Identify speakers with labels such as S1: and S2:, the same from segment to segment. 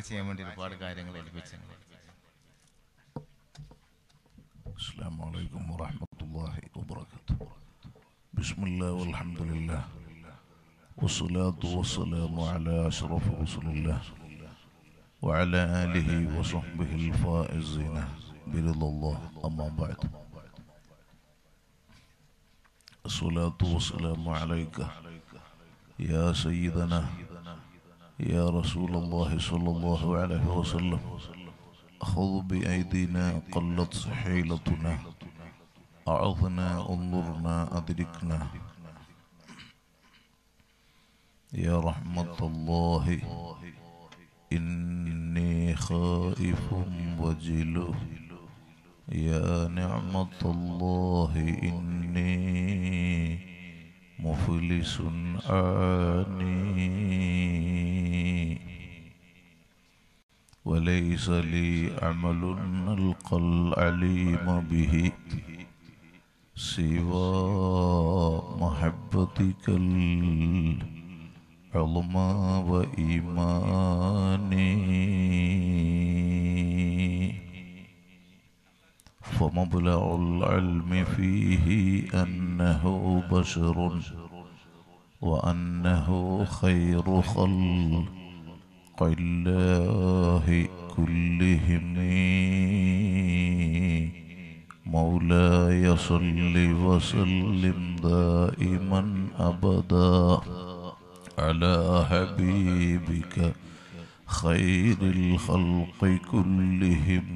S1: ചെയ്യാൻ വേണ്ടി ഒരുപാട് കാര്യങ്ങൾ ഏൽപ്പിച്ചു
S2: السلام عليكم ورحمة الله وبركاته بسم الله والحمد لله والصلاة والسلام على أشرف رسول الله وعلى آله وصحبه الفائزين برضا الله أما بعد الصلاة والسلام عليك يا سيدنا يا رسول الله صلى الله عليه وسلم خذ بأيدينا قلت حيلتنا أعظنا انظرنا أدركنا يا رحمة الله إني خائف وجل يا نعمة الله إني مفلس آني وليس لي عمل ألقى العليم به سوى محبتك العظمى وإيماني فمبلغ العلم فيه أنه بشر وأنه خير خلق الله كلهم مولاي صل وسلم دائما أبدا على حبيبك خير الخلق كلهم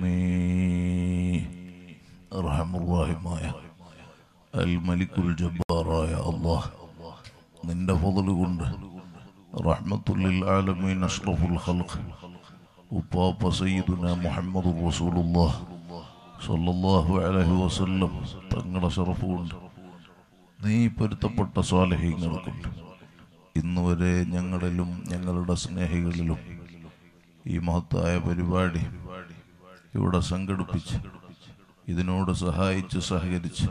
S2: أرحم الراحمايا الملك الجبار يا الله നിന്റെ ഫضല് കൊണ്ട് റഹ്മത്തുല്ലിൽ ആലമീൻ അഷ്റഫുൽ ഖൽഖ് ഉപ്പാപ്പ സയ്യിദുന മുഹമ്മദ് റസൂലുള്ളാഹ് സല്ലല്ലാഹു അലൈഹി വസല്ലം തങ്ങളുടെ ഷറഫ് കൊണ്ട് നീ പൊരുത്തപ്പെട്ട സ്വാലഹ്യങ്ങൾക്കുണ്ട് ഇന്ന് വരെ ഞങ്ങളിലും ഞങ്ങളുടെ സ്നേഹികളിലും ഈ മഹത്തായ പരിപാടി ഇവിടെ സംഘടിപ്പിച്ച് ഇതിനോട് സഹായിച്ച് സഹകരിച്ച്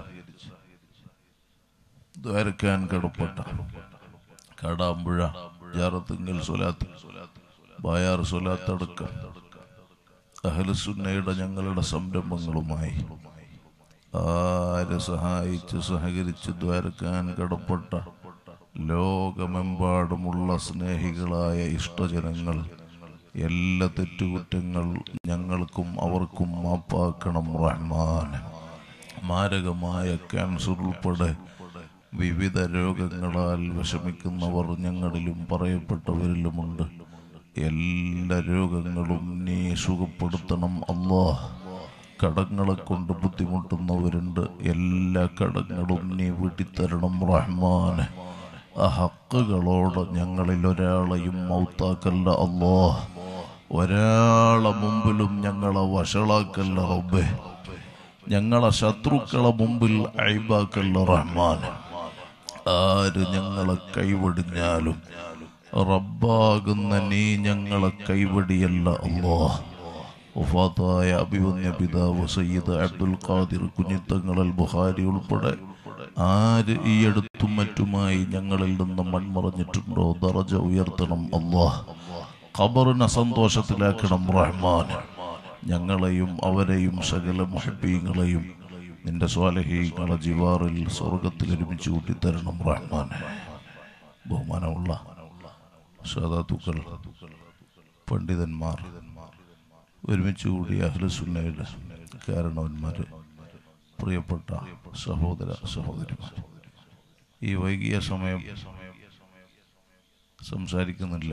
S2: ദ്വാരക്കാൻ കടപ്പെട്ട കാടാമ്പുഴ ജാറത്തിങ്കൽ സ്വലാത്ത് ബായാർ സ്വലാത്ത് അടക്കം അഹലസുന്നയുടെ ഞങ്ങളുടെ സംരംഭങ്ങളുമായി ആര് സഹായിച്ച് സഹകരിച്ച് ദ്വാരക്കാൻ കടപ്പെട്ട ലോകമെമ്പാടുമുള്ള സ്നേഹികളായ ഇഷ്ടജനങ്ങൾ എല്ലാ തെറ്റുകുറ്റങ്ങൾ ഞങ്ങൾക്കും അവർക്കും മാപ്പാക്കണം റഹ്മാൻ മാരകമായ ക്യാൻസർ ഉൾപ്പെടെ വിവിധ രോഗങ്ങളാൽ വിഷമിക്കുന്നവർ ഞങ്ങളിലും പറയപ്പെട്ടവരിലുമുണ്ട് എല്ലാ രോഗങ്ങളും നീ സുഖപ്പെടുത്തണം അള്ളാഹ് കടങ്ങളെ കൊണ്ട് ബുദ്ധിമുട്ടുന്നവരുണ്ട് എല്ലാ കടങ്ങളും നീ വീട്ടിത്തരണം റഹ്മാൻ ആ ഹക്കുകളോട് ഞങ്ങളിൽ ഒരാളെയും മൗത്താക്കല്ല അള്ളാഹ് ഒരാളെ മുമ്പിലും ഞങ്ങളെ വഷളാക്കല്ല റബ്ബേ ഞങ്ങളെ ശത്രുക്കളെ മുമ്പിൽ അഴിബാക്കല്ല റഹ്മാൻ ആര് ഞങ്ങളെ കൈവടിഞ്ഞാലും റബ്ബാകുന്ന നീ ഞങ്ങളെ കൈവടിയല്ല അള്ളാഹ് വഫാത്തായ അഭിവന്യ പിതാവ് സയ്യിദ് അബ്ദുൽ ഖാദിർ കുഞ്ഞിത്തങ്ങളൽ ബുഹാരി ഉൾപ്പെടെ ആര് ഈ അടുത്തും മറ്റുമായി ഞങ്ങളിൽ നിന്ന് മൺമറഞ്ഞിട്ടുണ്ടോ ദറജ ഉയർത്തണം അള്ളാഹ് ഖബറിനെ സന്തോഷത്തിലാക്കണം റഹ്മാൻ ഞങ്ങളെയും അവരെയും സകല മുഹബീങ്ങളെയും നിന്റെ സ്വാലഹീങ്ങളെ ജിവാറിൽ സ്വർഗത്തിൽ ഒരുമിച്ച് കൂട്ടിത്തരണം റഹ്മാൻ ബഹുമാനമുള്ള സാധാത്തുക്കൾ പണ്ഡിതന്മാർ ഒരുമിച്ച് കൂടിയ അഹ്ലസുന്നയുടെ കാരണവന്മാര് പ്രിയപ്പെട്ട സഹോദര സഹോദരിമാർ ഈ വൈകിയ സമയം സംസാരിക്കുന്നില്ല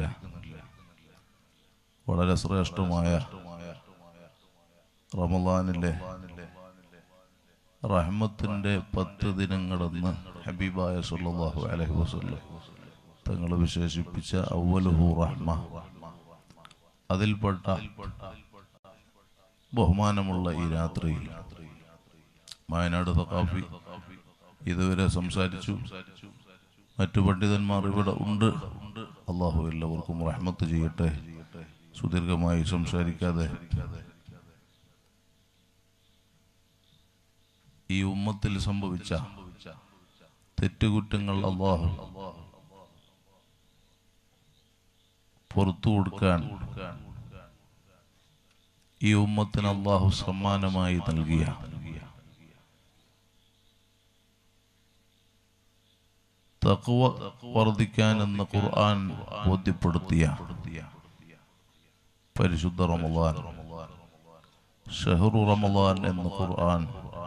S2: വളരെ ശ്രേഷ്ഠമായ റമദാനിലെ റഹ്മത്തിന്റെ പത്ത് ദിനങ്ങളെന്ന് ഹബീബായ സല്ലല്ലാഹു അലൈഹി വസല്ലം തങ്ങൾ വിശേഷിപ്പിച്ച അവലുഹു റഹ്മ അതിൽപ്പെട്ട ബഹുമാനമുള്ള ഈ രാത്രിയിൽ വയനാട് തക്കാഫി ഇതുവരെ സംസാരിച്ചു മറ്റു പണ്ഡിതന്മാർ ഇവിടെ ഉണ്ട് അള്ളാഹു എല്ലാവർക്കും റഹ്മത്ത് ചെയ്യട്ടെ സുദീർഘമായി സംസാരിക്കാതെ ഈ ഉമ്മത്തിൽ സംഭവിച്ച തെറ്റുകുറ്റങ്ങൾ അള്ളാഹു പുറത്തു കൊടുക്കാൻ ഈ ഉമ്മത്തിന് അള്ളാഹു സമ്മാനമായി നൽകിയ തഖ്വ വർദ്ധിക്കാൻ എന്ന് ഖുർആൻ ബോധ്യപ്പെടുത്തിയ പരിശുദ്ധ റമദാൻ ഷഹറു റമദാൻ എന്ന് ഖുർആൻ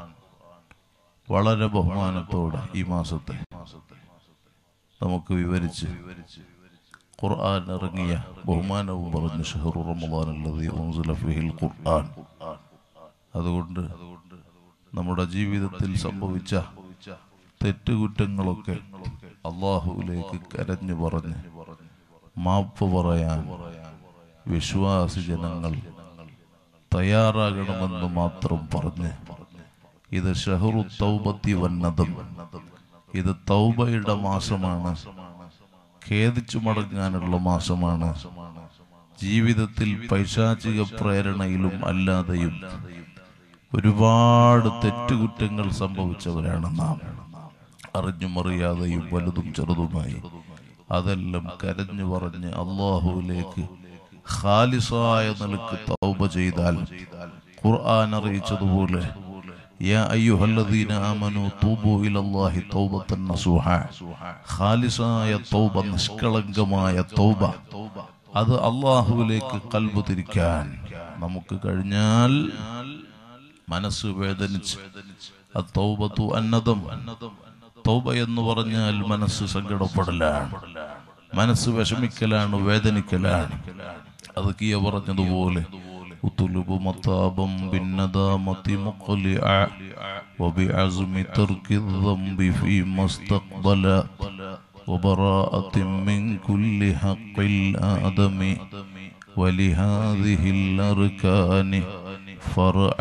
S2: വളരെ ബഹുമാനത്തോടെ ഈ മാസത്തെ നമുക്ക് വിവരിച്ച് ഖുർആൻ ഇറങ്ങിയ ബഹുമാനവും പറഞ്ഞു ഷഹറു റമദാൻ അല്ലതി ഉൻസില ഫിഹിൽ ഖുർആൻ അതുകൊണ്ട് നമ്മുടെ ജീവിതത്തിൽ സംഭവിച്ച തെറ്റുകുറ്റങ്ങളൊക്കെ അള്ളാഹുവിലേക്ക് കരഞ്ഞു പറഞ്ഞ് മാപ്പ് പറയാൻ വിശ്വാസി ജനങ്ങൾ തയ്യാറാകണമെന്ന് മാത്രം പറഞ്ഞ് ഇത് ഷഹറു തൗബത്തി വന്നതും ഇത് തൗബയുടെ മാസമാണ് ഖേദിച്ചു മടങ്ങാനുള്ള മാസമാണ് ജീവിതത്തിൽ പൈശാചിക പ്രേരണയിലും അല്ലാതെയും ഒരുപാട് തെറ്റുകുറ്റങ്ങൾ സംഭവിച്ചവരാണ് നാം അറിഞ്ഞും അറിയാതെയും വലുതും ചെറുതുമായി അതെല്ലാം കരഞ്ഞു പറഞ്ഞ് അള്ളാഹുവിലേക്ക് ഖാലിസായ നിലക്ക് തൗബ ചെയ്താൽ ഖുർആൻ അറിയിച്ചതുപോലെ യാ അയ്യുഹല്ലദീന ആമനു തൂബു ഇലല്ലാഹി തൗബത്തൻ നസൂഹ ഖാലിസായ തൗബ നിഷ്കളങ്കമായ തൗബ അത് അള്ളാഹുവിലേക്ക് കൽബ് തിരിക്കാൻ നമുക്ക് കഴിഞ്ഞാൽ മനസ്സ് വേദനിച്ച് തൗബത്തു അന്നതം തൗബ എന്ന് പറഞ്ഞാൽ മനസ്സ് സങ്കടപ്പെടലാണ് മനസ്സ് വിഷമിക്കലാണ് വേദനിക്കലാണ് അത് കിയ പറഞ്ഞതുപോലെ ഉത്തുലുബു മത്താബം ബിന്നദാമത്തി മുഖലിഅ وبعزم ترك الذنب فيما استقبل وبراءة من كل حق الآدم ولهذه الأركان فرع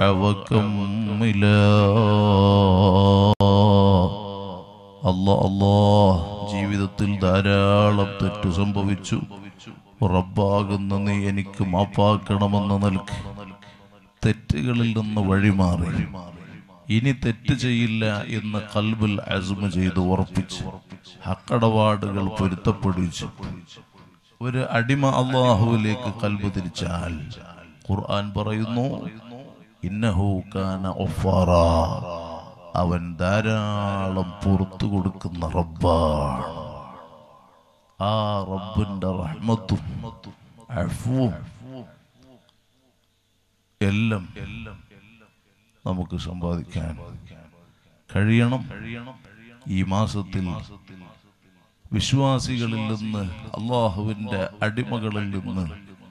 S2: وكملا അല്ല അല്ലാ ജീവിതത്തിൽ ധാരാളം തെറ്റ് സംഭവിച്ചു റബ്ബാകുന്ന നീ എനിക്ക് മാപ്പാക്കണമെന്ന് നൽകി തെറ്റുകളിൽ നിന്ന് വഴിമാറി ഇനി തെറ്റ് ചെയ്യില്ല എന്ന് കൽബിൽ അസ്മ ചെയ്ത് ഉറപ്പിച്ച് ഹക്കടപാടുകൾ പൊരുത്തപ്പെടിച്ചു ഒരു അടിമ അള്ളാഹുവിലേക്ക് കൽബ് തിരിച്ചാൽ ഖുർആൻ പറയുന്നു ഇന്നഹു കാന ഒഫാറാ അവൻ ധാരാളം പുറത്തു കൊടുക്കുന്ന റബ്ബാണ് ആ റബ്ബിന്റെ റഹ്മത്തും അഫുവും എല്ലാം നമുക്ക് സമ്പാദിക്കാൻ കഴിയണം ഈ മാസത്തിൽ വിശ്വാസികളിൽ നിന്ന് അള്ളാഹുവിന്റെ അടിമകളിൽ നിന്ന്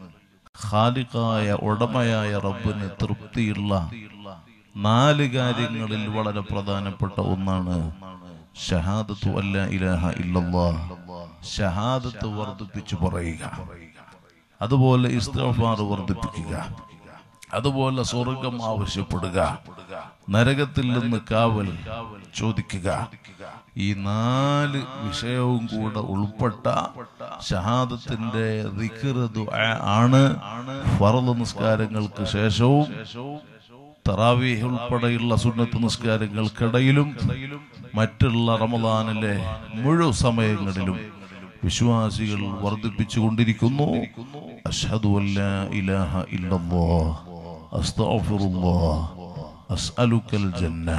S2: ഖാലിഖായ ഉടമയായ റബ്ബിന് തൃപ്തിയുള്ള നാല് കാര്യങ്ങളിൽ വളരെ പ്രധാനപ്പെട്ട ഒന്നാണ് ഷഹാദത്തു അല്ല ഇലാഹ ഇല്ലല്ലാ ഷഹാദത്ത് വർദ്ധിപ്പിച്ചു പറയുക അതുപോലെ ഇസ്തഫാർ വർദ്ധിപ്പിക്കുക അതുപോലെ സ്വർഗം ആവശ്യപ്പെടുക നരകത്തിൽ നിന്ന് കാവൽ ചോദിക്കുക ഈ നാല് വിഷയവും കൂടെ ഉൾപ്പെട്ട ഷഹാദത്തിന്റെ ദിക്റ് ദുആ ആണ് ഫർദ് നിസ്കാരങ്ങൾക്ക് ശേഷവും തറാവീഹ് ഉൾപ്പെടെയുള്ള സുന്നത്ത് നിസ്കാരങ്ങൾക്കിടയിലും മറ്റുള്ള റമദാനിലെ മുഴു സമയങ്ങളിലും വിശ്വാസികൾ വർദ്ധിപ്പിച്ചുകൊണ്ടിരിക്കുന്നു അഷ്ഹദു അല്ലാ ഇലാഹ ഇല്ലല്ലാഹ് അസ്തഗ്ഫിറുല്ലാഹ് അസ്അലുക്കൽ ജന്ന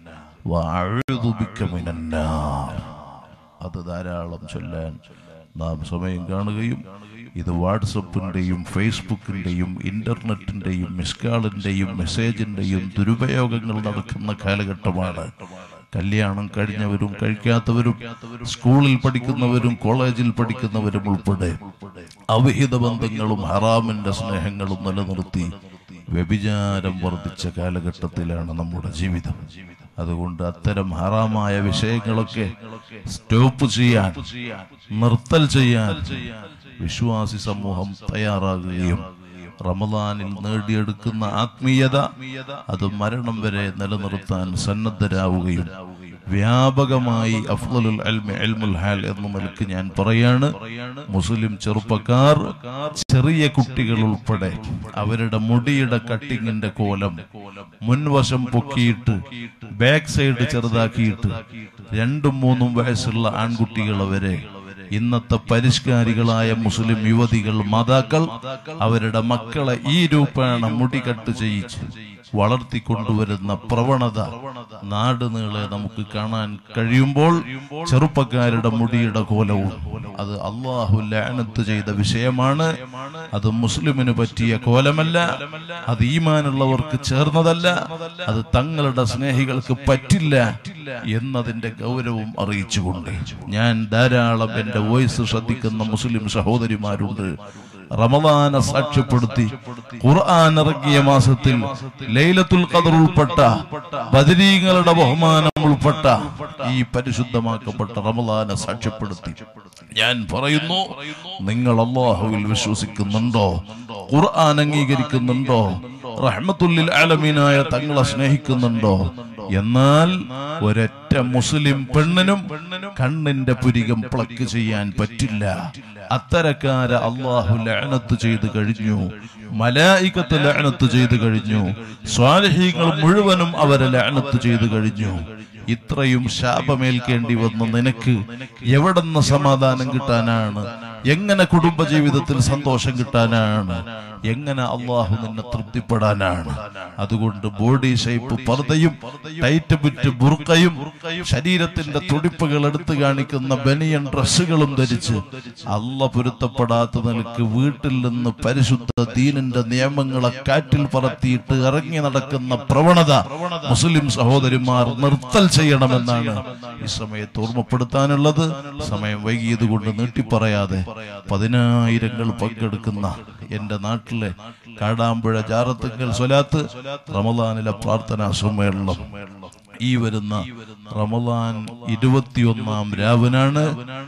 S2: വഅഊദു ബിക മിനന്നാർ അത് ധാരാളം ചൊല്ലാൻ നാം സമയം കാണുകയും ഇത് വാട്സപ്പിന്റെയും ഫേസ്ബുക്കിന്റെയും ഇന്റർനെറ്റിന്റെയും മിസ്കാളിന്റെയും മെസ്സേജിന്റെയും ദുരുപയോഗങ്ങൾ നടക്കുന്ന കാലഘട്ടമാണ് കല്യാണം കഴിഞ്ഞവരും കഴിക്കാത്തവരും സ്കൂളിൽ പഠിക്കുന്നവരും കോളേജിൽ പഠിക്കുന്നവരും ഉൾപ്പെടെ അവിഹിത ബന്ധങ്ങളും ഹറാമിന്റെ സ്നേഹങ്ങളും നിലനിർത്തി വ്യഭിചാരം വർദ്ധിച്ച കാലഘട്ടത്തിലാണ് നമ്മുടെ ജീവിതം അതുകൊണ്ട് അത്തരം ഹറാമായ വിഷയങ്ങളൊക്കെ സ്റ്റോപ്പ് ചെയ്യാൻ നിർത്തൽ ചെയ്യാൻ വിശ്വാസി സമൂഹം തയ്യാറാകുകയും റമദാനിൽ നേടിയെടുക്കുന്ന ആത്മീയത അത് മരണം വരെ നിലനിർത്താൻ സന്നദ്ധരാവുകയും വ്യാപകമായി അഫ്ലുൽ അൽമി അൽമുൽ ഹാൽ എന്ന നിലക്ക് ഞാൻ പറയാണ് മുസ്ലിം ചെറുപ്പക്കാർ ചെറിയ കുട്ടികൾ ഉൾപ്പെടെ അവരുടെ മുടിയുടെ കട്ടിങ്ങിന്റെ കോലം മുൻവശം പൊക്കിയിട്ട് ബാക്ക് സൈഡ് ചെറുതാക്കിയിട്ട് രണ്ടും മൂന്നും വയസ്സുള്ള ആൺകുട്ടികൾ വരെ ഇന്നത്തെ പരിഷ്കാരികളായ മുസ്ലിം യുവതികൾ മാതാക്കൾ അവരുടെ മക്കളെ ഈ രൂപേണ മുടികെട്ട് ചെയ്യിച്ച് വളർത്തിക്കൊണ്ടുവരുന്ന പ്രവണത നാട് നീളെ നമുക്ക് കാണാൻ കഴിയുമ്പോൾ ചെറുപ്പക്കാരുടെ മുടിയുടെ കോലവും അത് അള്ളാഹു ലാനത്ത് ചെയ്ത വിഷയമാണ് അത് മുസ്ലിമിന് പറ്റിയ കോലമല്ല അത് ഈമാനുള്ളവർക്ക് ചേർന്നതല്ല അത് തങ്ങളുടെ സ്നേഹികൾക്ക് പറ്റില്ല എന്നതിന്റെ ഗൗരവം അറിയിച്ചുകൊണ്ട് ഞാൻ ധാരാളം എന്റെ വോയിസ് ശ്രദ്ധിക്കുന്ന മുസ്ലിം സഹോദരിമാരുണ്ട് റമദാനെ സാക്ഷ്യപ്പെടുത്തി ഖുർആൻ ഇറങ്ങിയ മാസത്തിൽ ലൈലത്തുൽ ഖദർ ഉൾപ്പെട്ട ബദരീങ്ങളുടെ ബഹുമാനം ഉൾപ്പെട്ട ഈ പരിശുദ്ധമാക്കപ്പെട്ട റമദാനെ സാക്ഷ്യപ്പെടുത്തി ഞാൻ പറയുന്നു നിങ്ങൾ അള്ളാഹുവിൽ വിശ്വസിക്കുന്നുണ്ടോ ഖുർആൻ അംഗീകരിക്കുന്നുണ്ടോ റഹ്മത്തുല്ലിൽ ആലമീനായ തങ്ങളെ സ്നേഹിക്കുന്നുണ്ടോ എന്നാൽ ഒരൊറ്റ മുസ്ലിം പെണ്ണിനും കണ്ണിന്റെ പുരികം പ്ലക്ക് ചെയ്യാൻ പറ്റില്ല അത്തരക്കാരെ അള്ളാഹു ലഅനത്ത് ചെയ്തു കഴിഞ്ഞു മലായികത്ത് ലഅനത്ത് ചെയ്തു കഴിഞ്ഞു സ്വാലിഹീങ്ങൾ മുഴുവനും അവരെ ലഅനത്ത് ചെയ്തു കഴിഞ്ഞു ഇത്രയും ശാപമേൽക്കേണ്ടി വന്ന നിനക്ക് എവിടെന്ന് സമാധാനം കിട്ടാനാണ് എങ്ങനെ കുടുംബജീവിതത്തിൽ സന്തോഷം കിട്ടാനാണ് എങ്ങനെ അള്ളാഹു നിന്നെ തൃപ്തിപ്പെടാനാണ് അതുകൊണ്ട് ബോഡി ഷേപ്പ് പർദ്ദയും ടൈറ്റ് ബിറ്റ് ബുർക്കയും ശരീരത്തിന്റെ തുടിപ്പുകൾ എടുത്തു കാണിക്കുന്ന ബനിയൻ ഡ്രസ്സുകളും ധരിച്ച് അല്ല പൊരുത്തപ്പെടാത്ത നിലക്ക് വീട്ടിൽ നിന്ന് പരിശുദ്ധ ദീനിന്റെ നിയമങ്ങളെ കാറ്റിൽ പറത്തിയിട്ട് ഇറങ്ങി നടക്കുന്ന പ്രവണത മുസ്ലിം സഹോദരിമാർ നിർത്തൽ ചെയ്യണമെന്നാണ് ഈ സമയത്ത് ഓർമ്മപ്പെടുത്താനുള്ളത് സമയം വൈകിയത് കൊണ്ട് നീട്ടിപ്പറയാതെ പതിനായിരങ്ങൾ പങ്കെടുക്കുന്ന എന്റെ നാട്ടിലെ കാടാമ്പുഴ ജാറത്തുങ്കൽ സ്വലാത്ത് റമദാനിലെ പ്രാർത്ഥനാ സമ്മേളനം ഈ വരുന്ന റമദാൻ ഇരുപത്തിയൊന്നാം രാവിനാണ്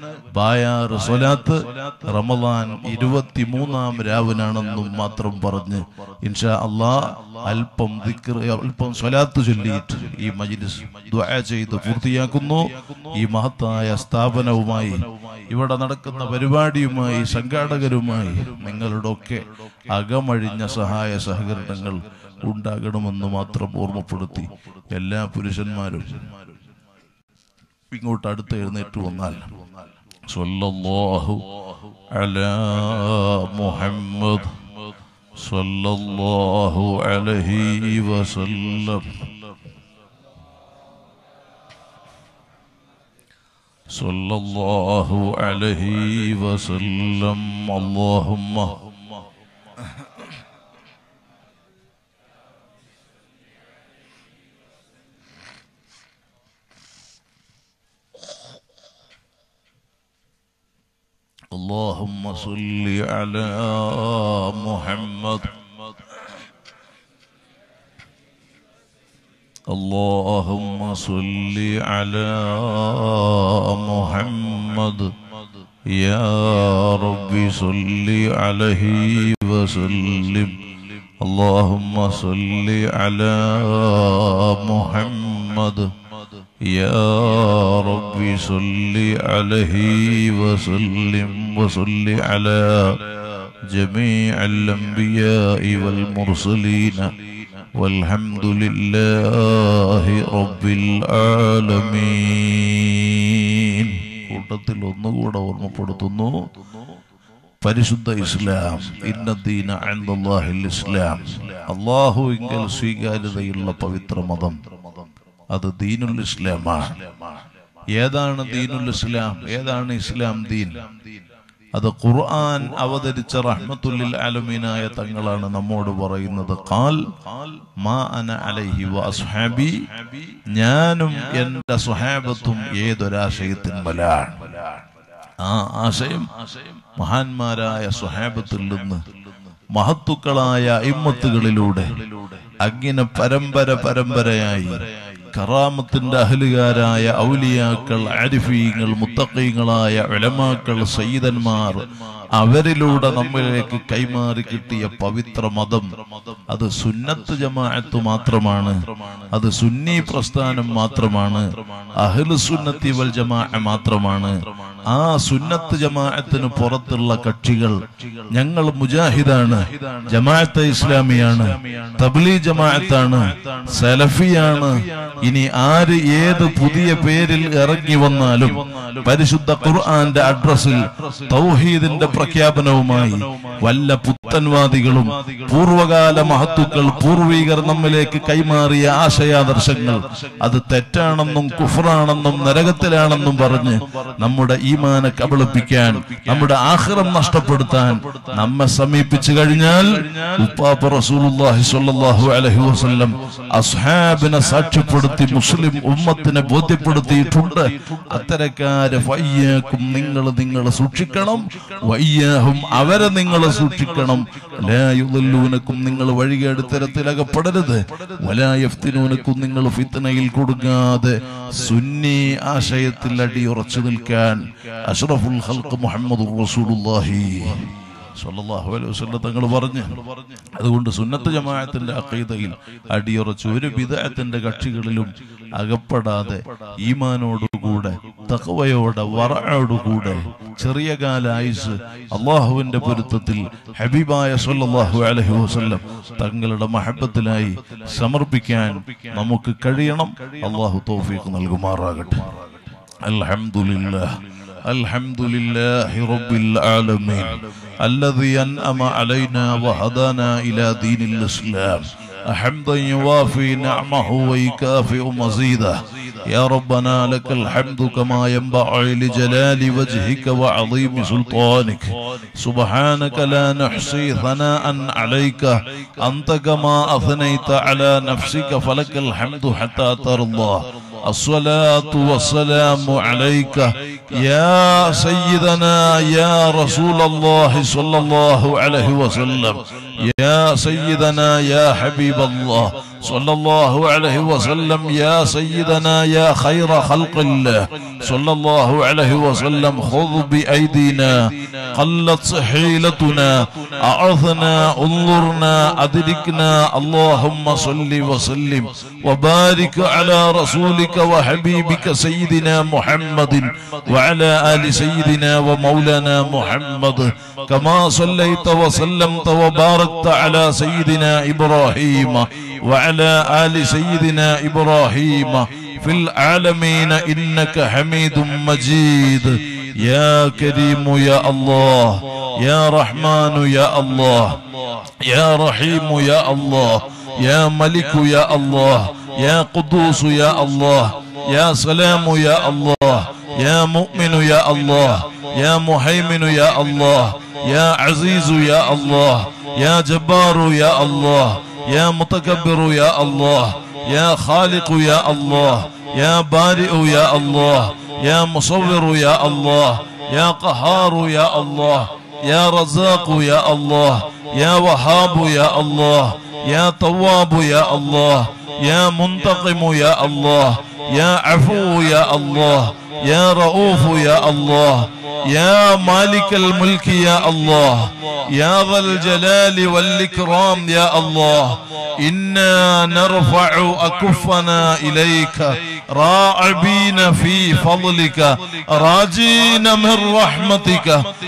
S2: ബായാറ് സ്വലാത്ത് റമദാൻ ഇരുപത്തിമൂന്നാം രാവിനാണെന്നും മാത്രം പറഞ്ഞ് ഇൻഷാ അള്ളാ അല്പം ദിക്ർ അല്പം സ്വലാത്ത് ചൊല്ലിയിട്ട് ഈ മജ്ലിസ് ദുആ ചെയ്ത് പൂർത്തിയാക്കുന്നു ഈ മഹത്തായ സ്ഥാപനവുമായി ഇവിടെ നടക്കുന്ന പരിപാടിയുമായി സംഘാടകരുമായി നിങ്ങളുടെ ഒക്കെ അകമഴിഞ്ഞ സഹായ സഹകരണങ്ങൾ ഉണ്ടാകണമെന്ന് മാത്രം ഓർമ്മപ്പെടുത്തി എല്ലാ പുരുഷന്മാരും ഇങ്ങോട്ട് അടുത്ത് എഴുന്നേറ്റ് വന്നാൽ സ്വല്ലല്ലാഹു അലാ മുഹമ്മദ് സ്വല്ലല്ലാഹു അലൈഹി വസല്ലം സ്വല്ലല്ലാഹു അലൈഹി വസല്ലം അല്ലാഹുമ്മ اللهم صل على محمد اللهم صل على محمد يا رب صل عليه وسلم اللهم صل على محمد يا رب صل عليه وسلم وصل على جميع الأنبياء والمرسلين والحمد لله رب العالمين കൂട്ടത്തിൽ ഒന്നുകൂടെ ഓർമ്മപ്പെടുത്തുന്നു പരിശുദ്ധ ഇസ്ലാം ഇന്നദീന അൻദല്ലാഹിൽ ഇസ്ലാം അള്ളാഹു ഇങ്കൽ സ്വീകാര്യതയുള്ള പവിത്ര മതം അത് ദീനുൽ ഇസ്ലാമാണ് ഏതാണ് ദീനുൽ ഇസ്ലാം ഏതാണ് ഇസ്ലാം ദീൻ അത് ഖുർആൻ അവതരിച്ച റഹ്മത്തുല്ലിൽ ആലമീനായ തങ്ങളാണ് നമ്മോട് പറയുന്നത് ഖാൽ മാ അന അലൈഹി വ അസ്ഹാബി ഞാനും എൻ്റെ സ്വഹാബത്തും ഏതൊരാശയത്തിന്മലാണ് ആ ആശയം മഹാന്മാരായ സ്വഹാബത്തിൽ നിന്ന് മഹത്തുക്കളായ ഇമ്മത്തുകളിലൂടെ അങ്ങനെ പരമ്പര പരമ്പരയായി കറാമത്തിന്റെ അഹലുകാരായ ഔലിയാക്കൾ ആരിഫീങ്ങൾ മുത്തക്കീങ്ങളായ ഉലമാക്കൾ സയ്യിദന്മാർ അവരിലൂടെ നമ്മിലേക്ക് കൈമാറി കിട്ടിയ പവിത്ര മതം അത് സുന്നത്ത് ജമാഅത്ത് മാത്രമാണ് അത് സുന്നി പ്രസ്ഥാനം മാത്രമാണ് അഹ്ലു സുന്നത്തി വൽ ജമാഅ മാത്രമാണ് ആ സുന്നത്ത് ജമാഅത്തിന് പുറത്തുള്ള കക്ഷികൾ ഞങ്ങൾ മുജാഹിദാണ് ജമാഅത്തെ ഇസ്ലാമിയാണ് തബ്ലീ ജമാഅത്താണ് സലഫിയാണ് ഇനി ആര് ഏത് പുതിയ പേരിൽ ഇറങ്ങി വന്നാലും പരിശുദ്ധ ഖുർആന്റെ അഡ്രസ്സിൽ തൗഹീദിന്റെ പ്രഖ്യാപനവുമായി വല്ല പുത്തൻവാദികളും പൂർവകാല മഹത്തുക്കൾ പൂർവീകർ നമ്മിലേക്ക് കൈമാറിയ ആശയാദർശങ്ങൾ അത് തെറ്റാണെന്നും കുഫറാണെന്നും നരകത്തിലാണെന്നും പറഞ്ഞ് നമ്മുടെ ഈമാനെ കബളിപ്പിക്കാൻ നമ്മുടെ ആഹ്റം നഷ്ടപ്പെടുത്താൻ നമ്മെ സമീപിച്ചു കഴിഞ്ഞാൽ ഉപ്പാപ്പ റസൂലുള്ളാഹി സ്വല്ലല്ലാഹു അലൈഹി വസല്ലം അസ്ഹാബിനെ സാക്ഷ്യപ്പെടുത്തി മുസ്ലിം ഉമ്മത്തിനെ ബോധ്യപ്പെടുത്തിയിട്ടുണ്ട് അത്തരക്കാരെ വയ്യാക്കും നിങ്ങൾ നിങ്ങൾ സൂക്ഷിക്കണം വയ്യാഹും അവരെ നിങ്ങൾ സൂക്ഷിക്കണം ലായുദല്ലൂനക്കും നിങ്ങൾ വഴികേട് തരത്തിലകപ്പെടരുത് വലായഫ്തിനൂനക്കും നിങ്ങൾ ഫിത്തനയിൽ കൊടുക്കാതെ സുന്നി ആശയത്തിൽ അടിയുറച്ചു നിൽക്കാൻ അഷ്റഫുൽ ഹൽക്ക് മുഹമ്മദ് റസൂലുള്ളാഹി സ്വല്ലല്ലാഹു അലൈഹി വസല്ലം തങ്ങൾ പറഞ്ഞു അതുകൊണ്ട് സുന്നത്ത് ജമാഅത്തിന്റെ അഖീദയിൽ അടിയുറച്ച് ഒരു വിദഅത്തിന്റെ കക്ഷികളിലും അകപ്പെടാതെ ഈമാനോടുകൂടെ തഖവയോടെ വറയോടുകൂടെ ചെറിയ കാല ആയുസ് അള്ളാഹുവിന്റെ പൊരുത്തത്തിൽ ഹബീബായ സല്ലല്ലാഹു അലൈഹി വസല്ലം തങ്ങളുടെ മഹബത്തിലായി സമർപ്പിക്കാൻ നമുക്ക് കഴിയണം അള്ളാഹു തൗഫീഖ് നൽകുമാറാകട്ടെ അൽഹംദുലില്ലാഹ് الحمد لله رب العالمين الذي أنعم علينا وهدانا إلى دين الإسلام حمدا يوافي نعمه ويكافئ مزيده يا ربنا لك الحمد كما ينبغي لجلال وجهك وعظيم سلطانك سبحانك لا نحصي ثناء عليك أنت كما أثنيت على نفسك فلك الحمد حتى ترضى الصلاة والسلام عليك يا سيدنا يا رسول الله صلى الله عليه وسلم يا سيدنا يا حبيب الله صلى الله عليه وسلم يا سيدنا يا خير خلق الله صلى الله عليه وسلم خذ بأيدينا قلت حيلتنا أعثنا انظرنا أدركنا اللهم صل وسلم وبارك على رسولك وحبيبك سيدنا محمد وعلى آل سيدنا ومولانا محمد كما صليت وسلمت وباركت على سيدنا إبراهيم وعلى آل سيدنا إبراهيم في العالمين إنك حميد مجيد يا كريم يا الله يا رحمن يا الله يا رحيم يا الله يا ملك يا الله يا قدوس يا الله يا سلام يا الله يا مؤمن يا الله يا مهيمن يا الله يا عزيز يا الله يا جبار يا الله يا متكبر يا الله يا خالق يا الله يا بارئ يا الله يا مصور يا الله يا قهار يا الله يا رزاق يا الله يا وهاب يا الله يا تواب يا الله يا منتقم يا الله يا عفو يا الله يا رؤوف يا الله يا مالك الملك يا الله يا ذا الجلال والإكرام يا الله إنا نرفع أكفنا إليك راعبين في فضلك راجين من رحمتك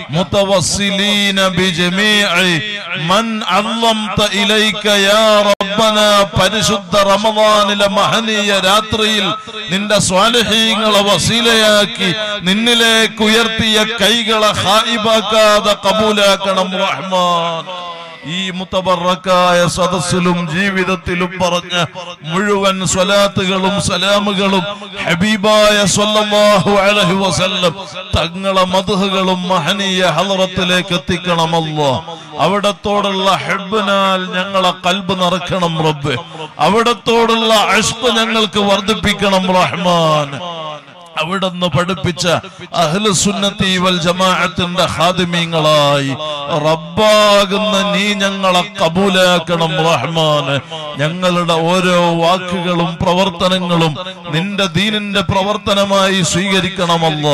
S2: متوسلين بجميع من عظمت إليك يا ربنا പരിശുദ്ധ റമദാനിലെ മഹനീയ രാത്രിയിൽ നിന്റെ സ്വാലഹീങ്ങളെ വസീലയാക്കി നിന്നിലേക്ക് ഉയർത്തിയ കൈകളെ ഹായിബാക്കാതെ കബൂലാക്കണം റഹ്മാൻ ഈ മുത്തബറക്കായ സദസ്സിലും ജീവിതത്തിലും പറഞ്ഞ മുഴുവൻ സ്വലാത്തുകളും സലാമുകളും ഹബീബായ സ്വല്ലല്ലാഹു അലൈഹി വസല്ലം തങ്ങളെ മധുഹകളും മഹനീയ ഹലറത്തിലേക്ക് എത്തിക്കണമല്ലോ അവിടത്തോടുള്ള ഹെബിനാൽ ഞങ്ങളെ കൽബ് നിറക്കണം റബ്ബ് അവിടത്തോടുള്ള അഷ്പ് ഞങ്ങൾക്ക് വർദ്ധിപ്പിക്കണം റഹ്മാൻ അവിടുന്ന് പഠിപ്പിച്ച അഹ്ലു സുന്നത്തി വൽ ജമാഅത്തിന്റെ ഹാദിമീങ്ങളായി റബ്ബാകുന്ന നീ ഞങ്ങളെ കബൂലാക്കണം റഹ്മാന് ഞങ്ങളുടെ ഓരോ വാക്കുകളും പ്രവർത്തനങ്ങളും നിന്റെ ദീനിന്റെ പ്രവർത്തനമായി സ്വീകരിക്കണമല്ലോ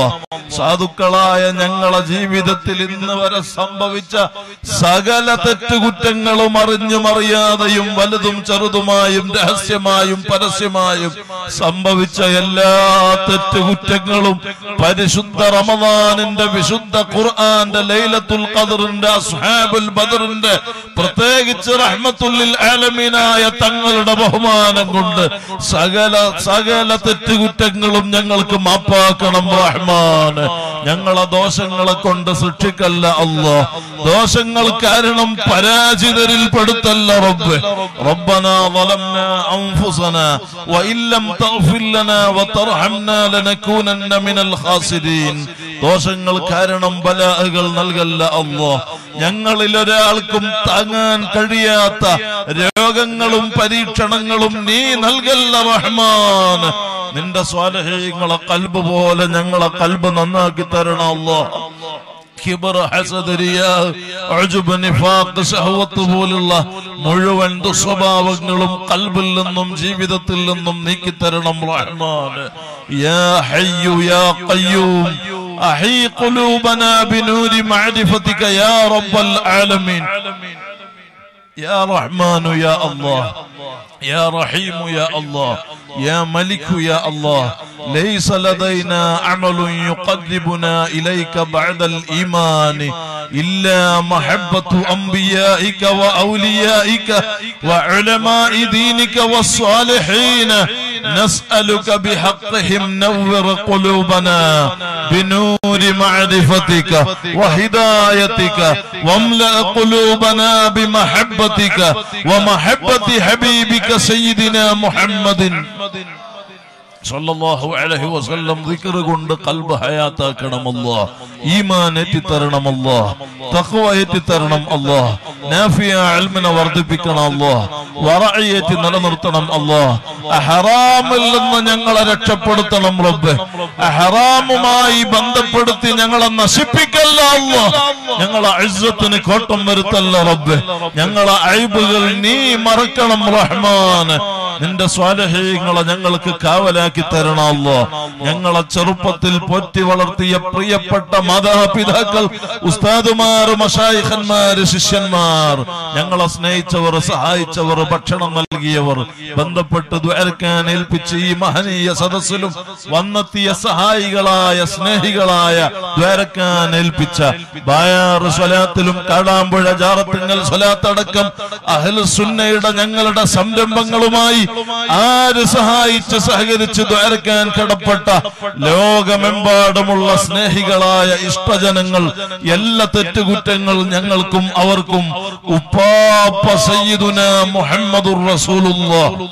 S2: സാധുക്കളായ ഞങ്ങളെ ജീവിതത്തിൽ ഇന്ന് വരെ സംഭവിച്ച സകല തെറ്റുകുറ്റങ്ങളും അറിഞ്ഞും അറിയാതെയും വലുതും ചെറുതുമായും രഹസ്യമായും പരസ്യമായും സംഭവിച്ച എല്ലാ തെറ്റുകുറ്റങ്ങളും പരിശുദ്ധ റമദാനിന്റെ വിശുദ്ധ ഖുർആന്റെ ലൈലത്തുൽ ഖദറിന്റെ അസ്ഹാബുൽ ബദറിന്റെ പ്രത്യേകിച്ച് റഹ്മത്തുല്ലിൽ ആലമീനായ തങ്ങളുടെ ബഹുമാനം കൊണ്ട് സകല സകല തെറ്റുകുറ്റങ്ങളും ഞങ്ങൾക്ക് മാപ്പാക്കണം റഹ്മാൻ ഞങ്ങളെ ദോഷങ്ങളെ കൊണ്ട് സൃഷ്ടിക്കല്ല അല്ലോ ദോഷങ്ങൾ കാരണം പരാജിതരിൽ പെടുത്തല്ല റബ്ബ് ربنا ظلمنا أنفسنا وإن لم تغفر لنا وترحمنا لنكونن من الخاسرين ദോഷങ്ങൾ കാരണം ബലാഹകൾ നൽകല്ല അല്ലോ ഞങ്ങളിൽ ഒരാൾക്കും താങ്ങാൻ കഴിയാത്ത രോഗങ്ങളും പരീക്ഷണങ്ങളും നീ നൽകല്ല റഹ്മാൻ നിന്റെ സ്വാലഹ്യങ്ങളെ കൽബ് പോലെ ഞങ്ങളെ കൽബ് നന്നാക്കി തരണം അല്ലോ കിബർ ഹസദ് റിയാ ഉജ്ബ് നിഫാഖ് ശഹവത്ത് പോലുള്ള മുഴുവൻ ദുസ്വഭാവങ്ങളും കൽബിൽ നിന്നും ജീവിതത്തിൽ നിന്നും നീക്കി തരണം റഹ്മാൻ യാ ഹയ്യു യാ ഖയ്യൂം അഹീ ഖുലൂബനാ ബിനൂരി മഅരിഫതിക യാ റബ്ബൽ ആലമീൻ يا رحمن يا الله يا رحيم يا الله يا ملك يا الله ليس لدينا عمل يقربنا إليك بعد الإيمان إلا محبة أنبيائك وأوليائك وعلماء دينك والصالحين نسألك بحقهم نور قلوبنا بنور معرفتك وهدايتك واملأ قلوبنا بمحبتك ومحبة حبيبك سيدنا محمد സല്ലല്ലാഹു അലൈഹി വസല്ലം ദിക്ർ കൊണ്ട് കൽബ് ഹയാത്താക്കണം അല്ലാഹ് ഈമാൻ എത്തിത്തരണം അല്ലാഹ് തഖ്വ എത്തിത്തരണം അല്ലാഹ് നാഫിയ ഇൽമിനെ വർദ്ധിപ്പിക്കണം അല്ലാഹ് വറഇയത്തി നിലനിർത്തണം അല്ലാഹ് ഹറാമിൽ നിന്ന് ഞങ്ങളെ രക്ഷപ്പെടുത്തണം റബ്ബ് ഹറാമുമായി ബന്ധപ്പെടുത്തി ഞങ്ങളെ നശിപ്പിക്കല്ല അല്ലാഹ് ഞങ്ങളെ ഇസ്സത്തിന് കോട്ടം വരുത്തല്ല റബ്ബ് ഞങ്ങളെ അയ്ബുകൾ നീ മറക്കണം റഹ്മാൻ നിന്റെ സ്വാലഹ്യങ്ങളെ ഞങ്ങൾക്ക് കാവലാക്കി തരണമല്ലോ ഞങ്ങളെ ചെറുപ്പത്തിൽ പോറ്റി വളർത്തിയ പ്രിയപ്പെട്ട മാതാപിതാക്കൾ ഉസ്താദുമാർ മഷായിഖന്മാര് ശിഷ്യന്മാർ ഞങ്ങളെ സ്നേഹിച്ചവർ സഹായിച്ചവർ ഭക്ഷണം നൽകിയവർ ബന്ധപ്പെട്ട് ദ്വാരക്കാൻ ഏൽപ്പിച്ച് ഈ മഹനീയ സദസ്സിലും വന്നെത്തിയ സഹായികളായ സ്നേഹികളായ ദ്വാരക്കാൻ ഏൽപ്പിച്ച ബായാറ് സ്വലാത്തിലും കാടാമ്പുഴ ജാറത്തിങ്ങൽ സ്വലാത്തടക്കം അഹ്ലു സുന്നയുടെ ഞങ്ങളുടെ സംരംഭങ്ങളുമായി ആര് സഹായിച്ച് സഹകരിച്ച് ദ്വാരക്കാൻ കടപ്പെട്ട ലോകമെമ്പാടുമുള്ള സ്നേഹികളായ ഇഷ്ടജനങ്ങൾ എല്ലാ തെറ്റുകുറ്റങ്ങൾ ഞങ്ങൾക്കും അവർക്കും ഉപ്പാപ്പ സയ്യിദുന മുഹമ്മദുർ റസൂലുള്ളാഹ്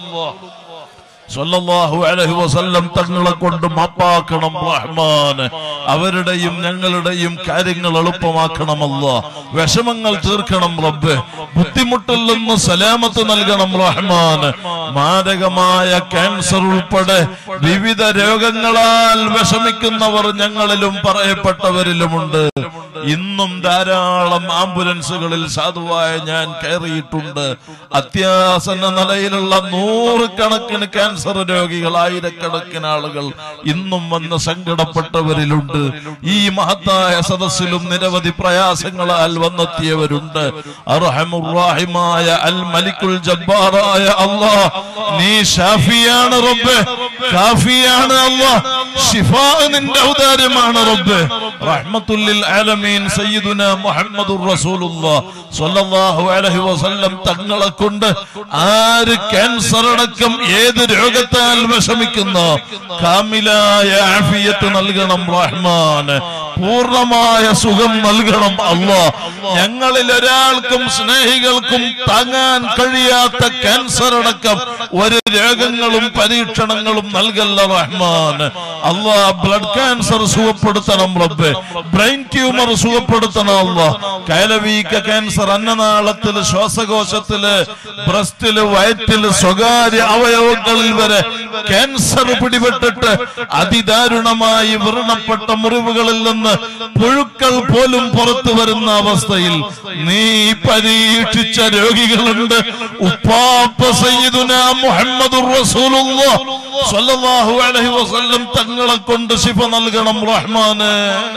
S2: സല്ലല്ലാഹു അലൈഹി വസല്ലം തങ്ങളെ കൊണ്ട് മാപ്പാക്കണം റഹ്മാൻ അവരുടെയും ഞങ്ങളുടെയും കാര്യങ്ങൾ എളുപ്പമാക്കണമല്ല വിഷമങ്ങൾ തീർക്കണം റബ്ബ് ബുദ്ധിമുട്ടിൽ നിന്ന് സലാമത്ത് നൽകണം റഹ്മാൻ മാരകമായ ക്യാൻസർ ഉൾപ്പെടെ വിവിധ രോഗങ്ങളാൽ വിഷമിക്കുന്നവർ ഞങ്ങളിലും പറയപ്പെട്ടവരിലുമുണ്ട് ഇന്നും ധാരാളം ആംബുലൻസുകളിൽ സാധുവായ ഞാൻ കയറിയിട്ടുണ്ട് അത്യാസന്ന നിലയിലുള്ള നൂറുകണക്കിന് ക്യാൻസർ രോഗികൾ ആയിരക്കണക്കിന് ആളുകൾ ഇന്നും വന്ന് സങ്കടപ്പെട്ടവരിലുണ്ട് ഈ മഹത്തായ സദസ്സിലും നിരവധി പ്രയാസങ്ങളാൽ വന്നെത്തിയവരുണ്ട് അർഹമുറാഹിമായ അൽ മലിക്കുൽ ജബ്ബാറായ അല്ലാഹ് നീ ഷാഫിയാണ് റബ്ബ് കാഫിയാണ് അല്ലാഹ് ഷിഫാ നിന്റെ ഔദാര്യമാണ് റബ്ബ് റഹ്മത്തുല്ലിൽ ആലമീൻ സയ്യിദുന മുഹമ്മദുർ റസൂലുള്ളാഹ് സ്വല്ലല്ലാഹു അലൈഹി വസല്ലം തങ്ങളെ കൊണ്ട് ആര് ക്യാൻസർ അടക്കം ഏത് രോഗത്താൽ വിഷമിക്കുന്നു കാമിലായ ആഫിയത്ത് നൽകണം റഹ്മാൻ പൂർണ്ണമായ സുഖം നൽകണം അല്ലാ ഞങ്ങളിൽ ഒരാൾക്കും സ്നേഹികൾക്കും താങ്ങാൻ കഴിയാത്ത ക്യാൻസർ അടക്കം ഒരു രോഗങ്ങളും പരീക്ഷണങ്ങളും നൽകല്ല റഹ്മാൻ അല്ലാ ബ്ലഡ് ക്യാൻസർ സുഖപ്പെടുത്തണം റബ്ബ് ബ്രെയിൻ ട്യൂമർ സുഖപ്പെടുത്തണം അല്ലാ കയലവീക്ക ക്യാൻസർ അന്നനാളത്തില് ശ്വാസകോശത്തില് ബ്രസ്റ്റില് വയറ്റില് സ്വകാര്യ അവയവങ്ങളിൽ വരെ ക്യാൻസർ പിടിപെട്ടിട്ട് അതിദാരുണമായി വ്രണപ്പെട്ട മുറിവുകളിൽ നിന്ന് നിന്ന് പുഴുക്കൾ പോലും പുറത്തു വരുന്ന അവസ്ഥയിൽ നീ പരീക്ഷിച്ച രോഗികളുണ്ട് ഉപ്പാപ്പ സയ്യിദുന മുഹമ്മദുർ റസൂലുള്ളാഹ് സ്വല്ലല്ലാഹു അലൈഹി വസല്ലം തങ്ങളെ കൊണ്ട് ശിഫ നൽകണം റഹ്മാന്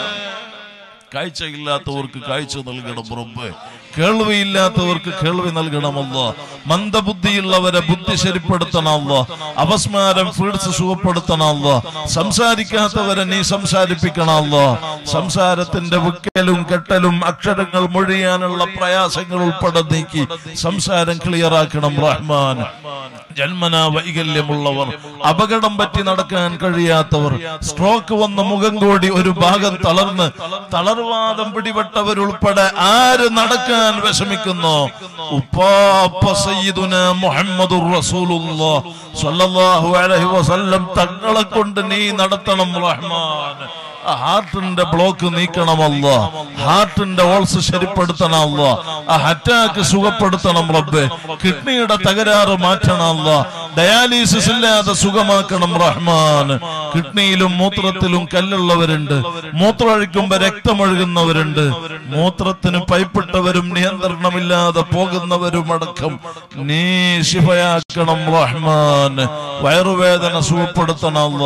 S2: കാഴ്ചയില്ലാത്തവർക്ക് കാഴ്ച നൽകണം റബ്ബ് കേൾവിയില്ലാത്തവർക്ക് കേൾവി നൽകണമല്ല മന്ദബുദ്ധിയുള്ളവരെ ബുദ്ധി ശരിപ്പെടുത്തണമല്ല അപസ്മാരം ഫീഡ്സ് സുഖപ്പെടുത്തണമല്ല സംസാരിക്കാത്തവരെ നീ സംസാരിപ്പിക്കണമല്ല സംസാരത്തിന്റെ വിക്കലും കെട്ടലും അക്ഷരങ്ങൾ മൊഴിയാനുള്ള പ്രയാസങ്ങൾ ഉൾപ്പെടെ നീക്കി സംസാരം ക്ലിയർ ആക്കണം റഹ്മാൻ ജന്മന വൈകല്യമുള്ളവർ അപകടം പറ്റി നടക്കാൻ കഴിയാത്തവർ സ്ട്രോക്ക് വന്ന മുഖം കൂടി ഒരു ഭാഗം തളർന്ന് തളർവാദം പിടിപെട്ടവരുൾപ്പെടെ ആര് നടക്കാൻ വിഷമിക്കുന്നു ഉപ്പാപ്പ സയ്യിദുന മുഹമ്മദുർ റസൂലുള്ളാഹ് സ്വല്ലല്ലാഹു അലൈഹി വസല്ലം തങ്ങളെ കൊണ്ട് നീ നടത്തണം റഹ്മാൻ ആ ഹാർട്ടിന്റെ ബ്ലോക്ക് നീക്കണമല്ല ഹാർട്ടിന്റെ ഓൾസ് ശരിപ്പെടുത്തണമല്ല ആ അറ്റാക്ക് സുഖപ്പെടുത്തണം റബ്ബ് കിഡ്നിയുടെ തകരാറ് മാറ്റണമല്ല ഡയാലിസിസ് ഇല്ലാതെ സുഖമാക്കണം റഹ്മാൻ കിഡ്നിയിലും മൂത്രത്തിലും കല്ലുള്ളവരുണ്ട് മൂത്രമൊഴിക്കുമ്പോ രക്തമൊഴുകുന്നവരുണ്ട് മൂത്രത്തിന് പൈപ്പിട്ടവരും നിയന്ത്രണമില്ലാതെ പോകുന്നവരും അടക്കം നീ ശിഫയാക്കണം റഹ്മാൻ വയറുവേദന സുഖപ്പെടുത്തണമല്ല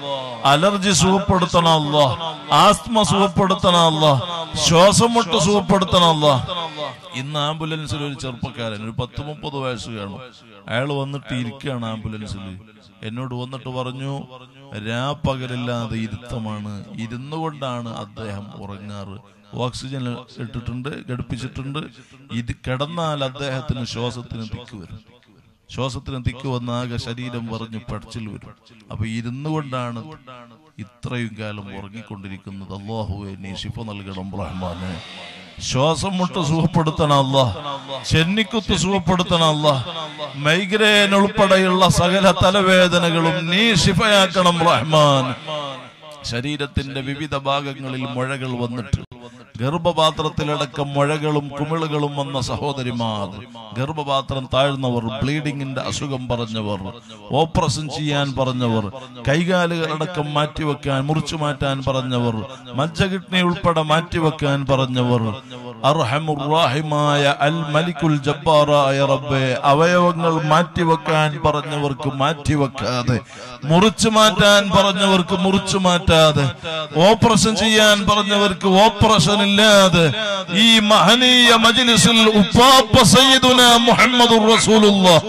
S2: അലർജി സുഖപ്പെടുത്തണമല്ല ആസ്മ സുഖപ്പെടുത്തണമല്ല ശ്വാസം മുട്ട് സുഖപ്പെടുത്തണമല്ല ഇന്ന് ആംബുലൻസിൽ ഒരു ചെറുപ്പക്കാരൻ ഒരു പത്ത് മുപ്പത് വയസ്സ് കാണും അയാൾ വന്നിട്ട് ഇരിക്കുകയാണ് ആംബുലൻസിൽ എന്നോട് വന്നിട്ട് പറഞ്ഞു രാപ്പകലില്ലാതെ ഇരുത്തമാണ് ഇരുന്നു കൊണ്ടാണ് അദ്ദേഹം ഉറങ്ങാറ് ഓക്സിജൻ ഇട്ടിട്ടുണ്ട് ഘടിപ്പിച്ചിട്ടുണ്ട് ഇത് കിടന്നാൽ അദ്ദേഹത്തിന് ശ്വാസത്തിന് തിക്ക് വരും ശ്വാസത്തിന് തിക്ക് വന്ന ആകെ ശരീരം പറഞ്ഞു പടച്ചിൽ വരും അപ്പൊ ഇരുന്നു കൊണ്ടാണ് ഇത്രയും കാലം ഉറങ്ങിക്കൊണ്ടിരിക്കുന്നത് അള്ളാഹുവെ നീ ശിഫ നൽകണം റഹ്മാനെ ശ്വാസം മുട്ട് സുഖപ്പെടുത്തണം അല്ല ചെന്നിക്കുത്ത് സുഖപ്പെടുത്തണം അല്ല മൈഗ്രെയിൻ ഉൾപ്പെടെയുള്ള സകല തലവേദനകളും നീ ശിഫയാക്കണം റഹ്മാൻ ശരീരത്തിന്റെ വിവിധ ഭാഗങ്ങളിൽ മുഴകൾ വന്നിട്ട് ഗർഭപാത്രത്തിലടക്കം മുഴകളും കുമിളുകളും വന്ന സഹോദരിമാർ ഗർഭപാത്രം താഴ്ന്നവർ ബ്ലീഡിങ്ങിന്റെ അസുഖം പറഞ്ഞവർ ഓപ്പറേഷൻ ചെയ്യാൻ പറഞ്ഞവർ കൈകാലുകളടക്കം മാറ്റിവെക്കാൻ മുറിച്ചു മാറ്റാൻ പറഞ്ഞവർ മജ്ജ കിഡ്നി ഉൾപ്പെടെ മാറ്റിവെക്കാൻ പറഞ്ഞവർ അർഹമുറാഹിമായ അൽ മലിക്കുൽ ജബ്ബാറായ റബ്ബെ അവയവങ്ങൾ മാറ്റിവെക്കാൻ പറഞ്ഞവർക്ക് മാറ്റിവെക്കാതെ മുറിച്ചു മാറ്റാൻ പറഞ്ഞവർക്ക് മുറിച്ചു മാറ്റാതെ ഓപ്പറേഷൻ ചെയ്യാൻ പറഞ്ഞവർക്ക് ഓപ്പറേഷൻ ഇല്ലാതെ ഈ മഹനീയ മജ്ലിസിൽ ഉപ്പാപ്പ സയ്യിദുന മുഹമ്മദുർ റസൂലുള്ളാഹ്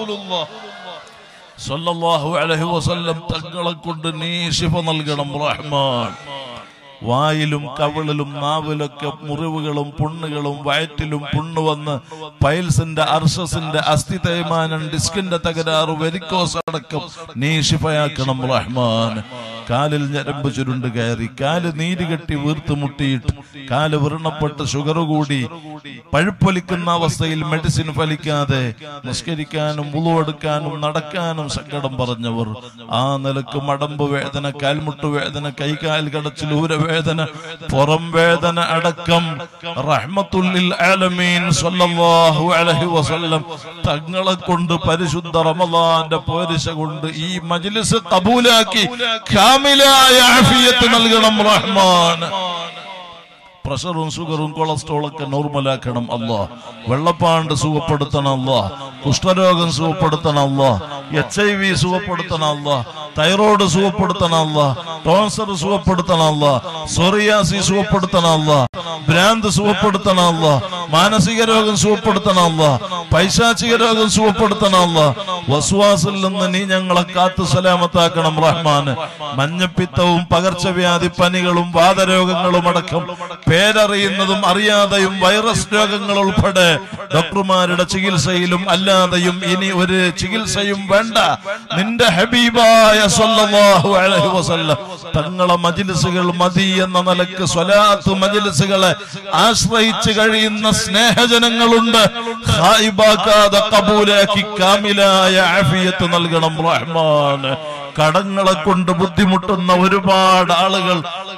S2: സല്ലല്ലാഹു അലൈഹി വസല്ലം തങ്ങളെ കൊണ്ട് നീ ശിഫ നൽകണം റഹ്മാൻ വായിലും കവിളിലും നാവിലൊക്കെ മുറിവുകളും പുണ്ണുകളും വയറ്റിലും പുണ്ണ് വന്ന് പൈൽസിന്റെ അർഷസിന്റെ അസ്ഥി തേയ്മാനം ഡിസ്കിന്റെ തകരാറ് വെരിക്കോസ് അടക്കം നീ ശിഫയാക്കണം റഹ്മാൻ കാലിൽ ഞരമ്പ് ചുരുണ്ട് കയറി കാല് നീര് കെട്ടി വീർത്ത് മുട്ടിയിട്ട് കാല് വ്രണപ്പെട്ട് ഷുഗർ കൂടി പഴുപ്പൊലിക്കുന്ന അവസ്ഥയിൽ മെഡിസിൻ ഫലിക്കാതെ നിസ്കരിക്കാനും ഉളുവെടുക്കാനും നടക്കാനും സങ്കടം പറഞ്ഞവർ ആ നിലക്ക് മടമ്പ് വേദന കാൽമുട്ട് വേദന കൈകാൽ കടച്ചിൽ ഊരവേദന പുറം വേദന അടക്കം റഹ്മത്തുല്ലിൽ ആലമീൻ സല്ലല്ലാഹു അലൈഹി വസല്ലം തങ്ങളെ കൊണ്ട് പരിശുദ്ധ റമദാന്റെ പോരിശ കൊണ്ട് ഈ മജ്ലിസ് കബൂലാക്കി കാമിലായ ആഫിയത്ത് നൽകണം റഹ്മാൻ പ്രഷറും ഷുഗറും കൊളസ്ട്രോൾ ഒക്കെ നോർമലാക്കണം അല്ലാ വെള്ളപ്പാണ്ട് സുഖപ്പെടുത്തണം അല്ലാ കുഷ്ഠരോഗം സുഖപ്പെടുത്തണം അല്ലാ എച്ച് ഐ വി സുഖപ്പെടുത്തണം അല്ലാ തൈറോയ്ഡ് സുഖപ്പെടുത്തണം അല്ലാ ടോൺസർ സുഖപ്പെടുത്തണം അല്ലാ സോറിയാസി സുഖപ്പെടുത്തണം അല്ലാ ഭ്രാന്ത് സുഖപ്പെടുത്തണം അല്ലാ മാനസിക രോഗം സുഖപ്പെടുത്തണം അല്ലാ പൈശാചിക രോഗം സുഖപ്പെടുത്തണം അല്ലാ വസ്വാസിൽ നിന്ന് നീ ഞങ്ങളെ കാത്തു സലാമത്താക്കണം റഹ്മാന് മഞ്ഞപ്പിത്തവും പകർച്ചവ്യാധി പനികളും വാതരോഗങ്ങളും അടക്കം പേരറിയുന്നതും അറിയാതെയും വൈറസ് രോഗങ്ങൾ ഉൾപ്പെടെ ഡോക്ടർമാരുടെ ചികിത്സയിലും അല്ലാതെയും ഇനി ഒരു ചികിത്സയും വേണ്ട നിന്റെ ഹബീബായ സല്ലല്ലാഹു അലൈഹി വസല്ലം തങ്ങളെ മജിലിസുകൾ മതി എന്ന നിലക്ക് സ്വലാത്ത് മജിലിസുകളെ ആശ്രയിച്ച് കഴിയുന്ന സ്നേഹജനങ്ങളുണ്ട് ഹായിബാക്കാതെ കബൂലാക്കി കാമിലായ ആഫിയത്ത് നൽകണം റഹ്മാൻ കടങ്ങളെ കൊണ്ട് ബുദ്ധിമുട്ടുന്ന ഒരുപാട് ആളുകൾ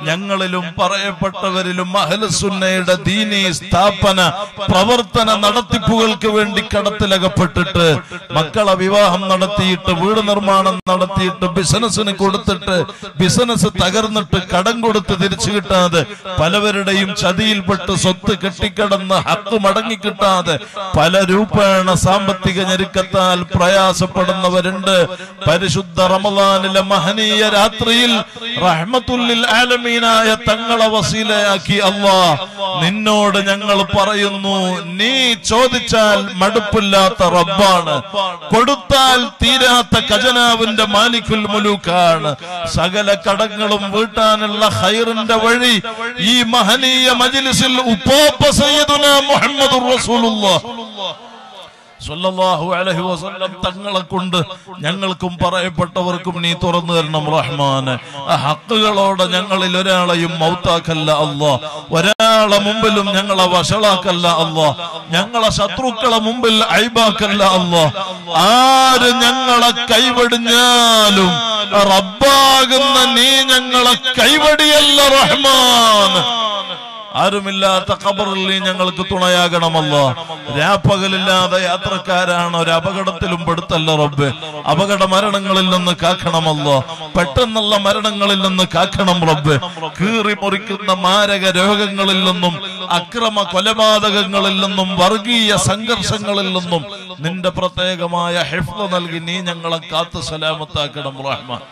S2: ഞങ്ങളിലും പറയപ്പെട്ടവരിലും അഹ്ലുസുന്നയുടെ ദീനി സ്ഥാപന പ്രവർത്തന നടത്തിപ്പുകൾക്ക് വേണ്ടി കടത്തിലകപ്പെട്ടിട്ട് മക്കളെ വിവാഹം നടത്തിയിട്ട് വീട് നിർമ്മാണം നടത്തിയിട്ട് ബിസിനസ്സിന് കൊടുത്തിട്ട് ബിസിനസ് തകർന്നിട്ട് കടം കൊടുത്ത് തിരിച്ചു കിട്ടാതെ പലവരുടെയും ചതിയിൽപ്പെട്ട് സ്വത്ത് കെട്ടിക്കിടന്ന് ഹക്ക് മടങ്ങി കിട്ടാതെ പല രൂപേണ സാമ്പത്തിക ഞെരുക്കത്താൽ പ്രയാസപ്പെടുന്നവരുണ്ട് പരിശുദ്ധ റമദാനിലെ മഹനീയ രാത്രിയിൽ റഹ്മത്തുല്ലിൽ ആലമീനായ തങ്ങളെ വസീലയാക്കി അള്ളാ നിന്നോട് ഞങ്ങൾ പറയുന്നു നീ ചോദിച്ചാൽ മടുപ്പില്ലാത്ത റബ്ബാണ് കൊടുത്താൽ തീരാത്ത ഖജനാവിന്റെ മാലിക്കുൽ മുലൂക്കാണ് സകല കടങ്ങളും വീട്ടാനുള്ള ഹൈറിന്റെ വഴി ഈ മഹനീയ മജ്ലിസിൽ ഉപ്പോപ്പ സയ്യിദുന മുഹമ്മദുർ റസൂലുള്ളാഹ് സല്ലല്ലാഹു അലൈഹി വസല്ലം തങ്ങളെ കൊണ്ട് ഞങ്ങൾക്കും പറയപ്പെട്ടവർക്കും നീ തുറന്നു തരണം റഹ്മാന് ആ ഹക്കുകളോടെ ഞങ്ങളിൽ ഒരാളെയും മൗത്താക്കല്ല അല്ലാ ഒരാളെ മുമ്പിലും ഞങ്ങളെ വഷളാക്കല്ല അല്ലാ ഞങ്ങളെ ശത്രുക്കളെ മുമ്പിൽ ഐബാക്കല്ല അല്ലാ ആര് ഞങ്ങളെ കൈവടിഞ്ഞാലും റബ്ബാകുന്ന നീ ഞങ്ങളെ കൈവടിയല്ല റഹ്മാൻ ആരുമില്ലാത്ത ഖബറിൽ നീ ഞങ്ങൾക്ക് തുണയാകണമല്ല രാപ്പകലില്ലാതെ യാത്രക്കാരാണ് ഒരു അപകടത്തിലും പെടുത്തല്ല റബ്ബെ അപകട മരണങ്ങളിൽ നിന്ന് കാക്കണമല്ല പെട്ടെന്നുള്ള മരണങ്ങളിൽ നിന്ന് കാക്കണം റബ്ബെ കീറി മുറിക്കുന്ന മാരക രോഗങ്ങളിൽ നിന്നും അക്രമ കൊലപാതകങ്ങളിൽ നിന്നും വർഗീയ സംഘർഷങ്ങളിൽ നിന്നും നിന്റെ പ്രത്യേകമായ ഹെഫ്ല നൽകി നീ ഞങ്ങളെ കാത്തു സലാമത്താക്കണം റഹ്മാൻ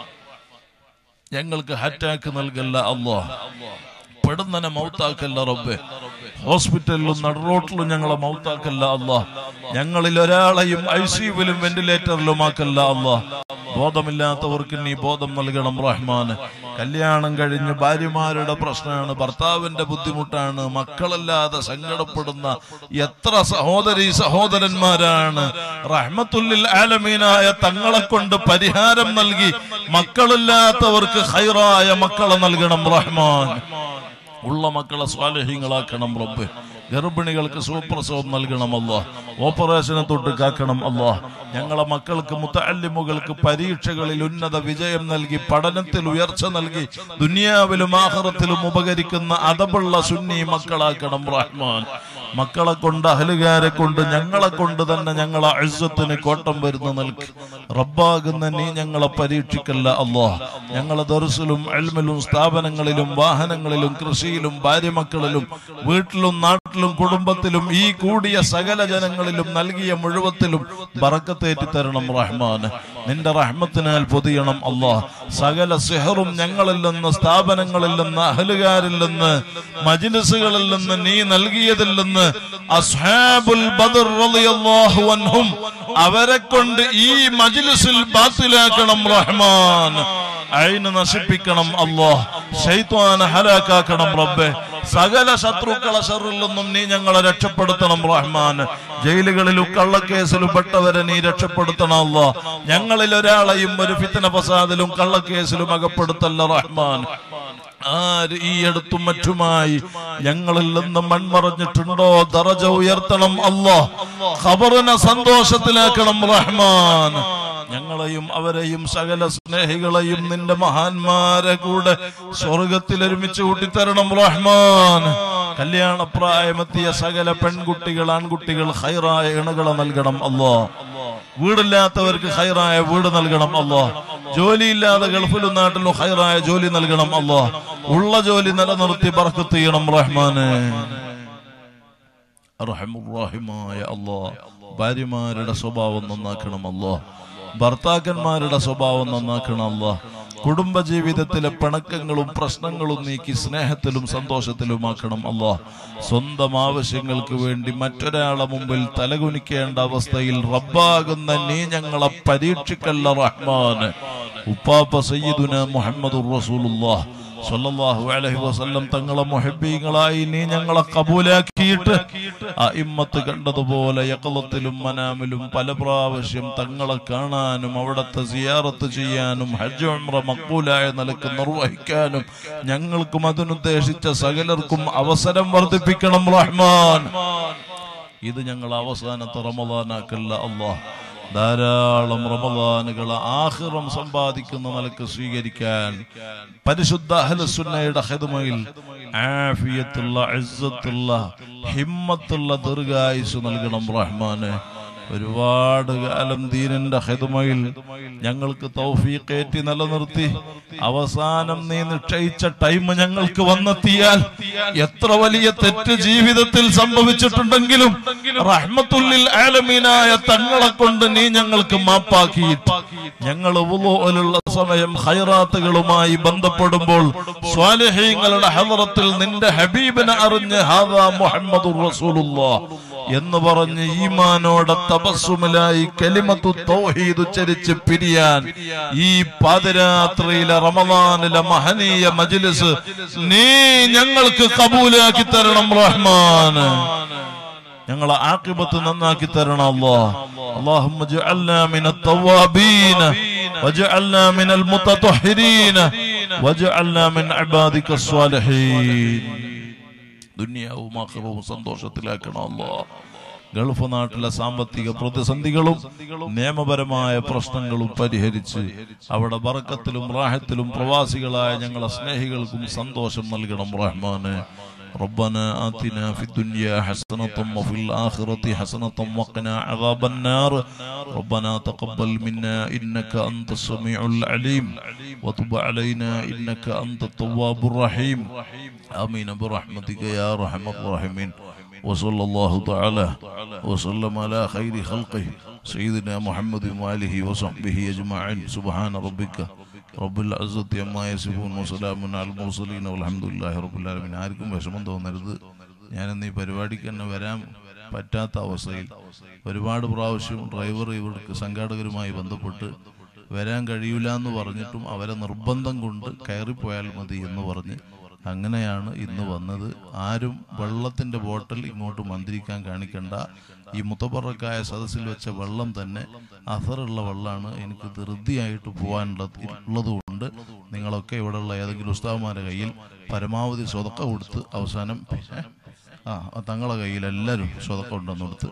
S2: ഞങ്ങൾക്ക് ഹറ്റാക്ക് നൽകല്ല അള്ളാഹ് പെടുന്നനെ മൗത്താക്കല്ല റബ്ബെ ഹോസ്പിറ്റലിലും നടുറോട്ടിലും ഞങ്ങളെ മൗത്താക്കല്ല അല്ലാ ഞങ്ങളിൽ ഒരാളെയും ഐ സിയുവിലും വെന്റിലേറ്ററിലും ആക്കല്ല അല്ലാ ബോധമില്ലാത്തവർക്ക് നീ ബോധം നൽകണം റഹ്മാന് കല്യാണം കഴിഞ്ഞ് ഭാര്യമാരുടെ പ്രശ്നമാണ് ഭർത്താവിന്റെ ബുദ്ധിമുട്ടാണ് മക്കളല്ലാതെ സങ്കടപ്പെടുന്ന എത്ര സഹോദരി സഹോദരന്മാരാണ് റഹ്മത്തുല്ലിൽ ആലമീനായ തങ്ങളെ കൊണ്ട് പരിഹാരം നൽകി മക്കളില്ലാത്തവർക്ക് ഹൈറായ മക്കളെ നൽകണം റഹ്മാൻ ഉള്ള മക്കളെ സ്വാലഹ്യങ്ങളാക്കണം റബ്ബ് ഗർഭിണികൾക്ക് സുപ്രസവം നൽകണം അല്ലാ ഓപ്പറേഷനെ തൊട്ട് കാക്കണം അല്ലാ ഞങ്ങളെ മക്കൾക്ക് മുത്തല്ലിമുകൾക്ക് പരീക്ഷകളിൽ ഉന്നത വിജയം നൽകി പഠനത്തിൽ ഉയർച്ച നൽകി ദുനിയാവിലും ആഹ്റത്തിലും ഉപകരിക്കുന്ന അതബുള്ള സുന്നി മക്കളാക്കണം റഹ്മാൻ മക്കളെ കൊണ്ട് അഹലുകാരെ കൊണ്ട് ഞങ്ങളെ കൊണ്ട് തന്നെ ഞങ്ങളെ അഴുസത്തിന് കോട്ടം വരുന്ന നൽകി റബ്ബാകുന്ന നീ ഞങ്ങളെ പരീക്ഷിക്കല്ല അല്ലാ ഞങ്ങളെ ദർസിലും എൽമിലും സ്ഥാപനങ്ങളിലും വാഹനങ്ങളിലും കൃഷിയിലും ഭാര്യമക്കളിലും വീട്ടിലും നാട്ടിലും കുടുംബത്തിലും ഈ കൂടിയ സകല ജനങ്ങളിലും നൽകിയ മുഴുവത്തിലും ബറക്കത്തേറ്റി തരണം റഹ്മാന് നിന്റെ റഹ്മത്തിനാൽ പൊതിയണം അല്ലാ സകല സിഹറും ഞങ്ങളിൽ നിന്ന് സ്ഥാപനങ്ങളിൽ നിന്ന് അഹലുകാരിൽ നിന്ന് മജിലിസുകളിൽ നിന്ന് നീ നൽകിയതിൽ നിന്ന് അസ്ഹാബുൽ ബദർ റളിയല്ലാഹു അൻഹും അവരെ കൊണ്ട് ഈ മജ്ലിസിൽ ബാത്തിലാക്കണം റഹ്മാൻ അയിന് നശിപ്പിക്കണം അല്ലാഹ് ശൈത്വാനെ ഹലാക്കാക്കണം റബ്ബെ സകല ശത്രുക്കളെ ഷറിൽ നിന്നും നീ ഞങ്ങളെ രക്ഷപ്പെടുത്തണം റഹ്മാൻ ജയിലുകളിലും കള്ളക്കേസിലും പെട്ടവരെ നീ രക്ഷപ്പെടുത്തണം അല്ലാ ഞങ്ങളിൽ ഒരാളെയും ഒരു ഫിത്തന ഫസാദിലും കള്ളക്കേസിലും അകപ്പെടുത്തല്ല റഹ്മാൻ ആര് ഈ അടുത്തും മറ്റുമായി ഞങ്ങളിൽ നിന്ന് മൺമറഞ്ഞിട്ടുണ്ടോ ദറജ ഉയർത്തണം അല്ലാ ഖബറിനെ സന്തോഷത്തിലാക്കണം റഹ്മാൻ ഞങ്ങളെയും അവരെയും സകല സ്നേഹികളെയും നിന്റെ മഹാന്മാരെ കൂടെ സ്വർഗത്തിൽ ഒരുമിച്ച് കൂട്ടിത്തരണം റഹ്മാൻ കല്യാണപ്രായമെത്തിയ സകല പെൺകുട്ടികൾ ആൺകുട്ടികൾ ഹൈറായ ഇണകളെ നൽകണം അല്ലാ വീടില്ലാത്തവർക്ക് ഹൈറായ വീട് നൽകണം അല്ലാ ജോലിയില്ലാതെ ഗൾഫിലും നാട്ടിലും ഹൈറായ ജോലി നൽകണം അല്ലാ ഉള്ള ജോലി നിലനിർത്തി ബർക്കത്ത് ചെയ്യണം റഹ്മാന് റഹമുറാഹിമായ അല്ലാ ഭാര്യമാരുടെ സ്വഭാവം നന്നാക്കണം അല്ലാ ഭർത്താക്കന്മാരുടെ സ്വഭാവം നന്നാക്കണം അല്ലാ കുടുംബജീവിതത്തിലെ പിണക്കങ്ങളും പ്രശ്നങ്ങളും നീക്കി സ്നേഹത്തിലും സന്തോഷത്തിലുമാക്കണം അല്ലാ സ്വന്തം ആവശ്യങ്ങൾക്ക് വേണ്ടി മറ്റൊരാളെ മുമ്പിൽ തലകുനിക്കേണ്ട അവസ്ഥയിൽ റബ്ബാകുന്ന നീ ഞങ്ങളെ പരീക്ഷിക്കല്ല റഹ്മാന് ഉപ്പാപ്പ സയ്യിദുന മുഹമ്മദുർ റസൂലുള്ളാഹ് സല്ലല്ലാഹു അലൈഹി വസല്ലം തങ്ങളെ മുഹബ്ബീങ്ങളായി നീ ഞങ്ങളെ കബൂലാക്കിയിട്ട് ആ ഇമ്മത്ത് കണ്ടതുപോലെ യക്കളത്തിലും മനാമിലും പല പ്രാവശ്യം തങ്ങളെ കാണാനും അവിടത്തെ സിയാറത്ത് ചെയ്യാനും ഹജ്ജ് ഉംറ മക്ബൂലായ നിലക്ക് നിർവഹിക്കാനും ഞങ്ങൾക്കും അതിനുദ്ദേശിച്ച സകലർക്കും അവസരം വർദ്ധിപ്പിക്കണം റഹ്മാൻ ഇത് ഞങ്ങൾ അവസാനത്തെ റമദാനാക്കല്ല അള്ളാഹ് ധാരാളം റമദാനുകൾ ആഹിറം സമ്പാദിക്കുന്ന നിലക്ക് സ്വീകരിക്കാൻ പരിശുദ്ധ അഹ്ലുസുന്നയുടെ ഹിദ്മയിൽ ആഫിയത്തുള്ള ഇസ്സത്തുള്ള ഹിമ്മത്തുള്ള ദീർഘായുസ് നൽകണം റഹ്മാനെ ഒരുപാട് കാലം ദീനന്റെ ഹിദ്മയിൽ ഞങ്ങൾക്ക് തൗഫീഖേറ്റി നിലനിർത്തി അവസാനം നീ നിശ്ചയിച്ച ടൈം ഞങ്ങൾക്ക് വന്നെത്തിയാൽ എത്ര വലിയ തെറ്റ് ജീവിതത്തിൽ സംഭവിച്ചിട്ടുണ്ടെങ്കിലും റഹ്മത്തുല്ലിൽ ആലമീനായ തങ്ങളെ കൊണ്ട് നീ ഞങ്ങൾക്ക് മാപ്പാക്കിയിട്ട് ഞങ്ങൾ ഉള്ള സമയം ഹൈറാത്തുകളുമായി ബന്ധപ്പെടുമ്പോൾ സ്വാലിഹീങ്ങളുടെ ഹദറത്തിൽ നിന്റെ ഹബീബിനെ അറിഞ്ഞ് ഹാദാ മുഹമ്മദുർ റസൂലുള്ളാഹ് എന്ന് പറഞ്ഞ് ഈമാനോടെ തപസ്സുമിലായി കലിമത്തു തൗഹീദ് ഉച്ചരിച്ച് പിരിയാൻ ഈ പാതിരാത്രിയിലെ റമദാനിലെ മഹനീയ മജ്ലിസ് നീ ഞങ്ങൾക്ക് കബൂലാക്കി തരണം റഹ്മാൻ ഞങ്ങളെ ആക്കിബത്ത് നന്നാക്കി തരണം അല്ലാഹ് اللهم اجعلنا من التوابين واجعلنا من المتطهرين واجعلنا من عبادك الصالحين ദുനിയാവും ആഖിറവും സന്തോഷത്തിലാക്കണം അല്ലാ ഗൾഫ് നാട്ടിലെ സാമ്പത്തിക പ്രതിസന്ധികളും നിയമപരമായ പ്രശ്നങ്ങളും പരിഹരിച്ച് അവിടെ ബറക്കത്തിലും റാഹത്തിലും പ്രവാസികളായ ഞങ്ങളെ സ്നേഹികൾക്കും സന്തോഷം നൽകണം റഹ്മാന് ربنا آتنا في الدنيا حسنة وفي الآخرة حسنة وقنا عذاب النار ربنا تقبل منا إنك أنت السميع العليم وتب علينا إنك أنت التواب الرحيم آمين برحمتك يا أرحم الراحمين وصلى الله تعالى وسلم على خير خلقه سيدنا محمد وآله وصحبه أجمعين سبحان ربك رب العزة عما يصفون وسلام على المرسلين والحمد لله رب العالمين ആർക്കും വിഷമം തോന്നരുത് ഞാനിന്ന് ഈ പരിപാടിക്ക് തന്നെ വരാൻ പറ്റാത്ത അവസ്ഥയിൽ ഒരുപാട് പ്രാവശ്യം ഡ്രൈവർ ഇവർക്ക് സംഘാടകരുമായി ബന്ധപ്പെട്ട് വരാൻ കഴിയില്ല എന്ന് പറഞ്ഞിട്ടും അവരെ നിർബന്ധം കൊണ്ട് കയറിപ്പോയാൽ മതി എന്ന് പറഞ്ഞ് അങ്ങനെയാണ് ഇന്ന് വന്നത് ആരും വെള്ളത്തിന്റെ ബോട്ടിൽ ഇങ്ങോട്ട് മന്ത്രിക്കാൻ കാണിക്കണ്ട ഈ മുത്തപ്പറക്കായ സദസ്സിൽ വെച്ച വെള്ളം തന്നെ അസറുള്ള വെള്ളമാണ് എനിക്ക് ധൃതിയായിട്ട് പോകാനുള്ള ഉള്ളതുകൊണ്ട് നിങ്ങളൊക്കെ ഇവിടെയുള്ള ഏതെങ്കിലും ഉസ്താവന്മാരുടെ കയ്യിൽ പരമാവധി സ്വതക്ക കൊടുത്ത് അവസാനം ആ തങ്ങളെ കയ്യിൽ എല്ലാവരും സ്വതക്ക ഉണ്ടെന്ന് കൊടുത്ത്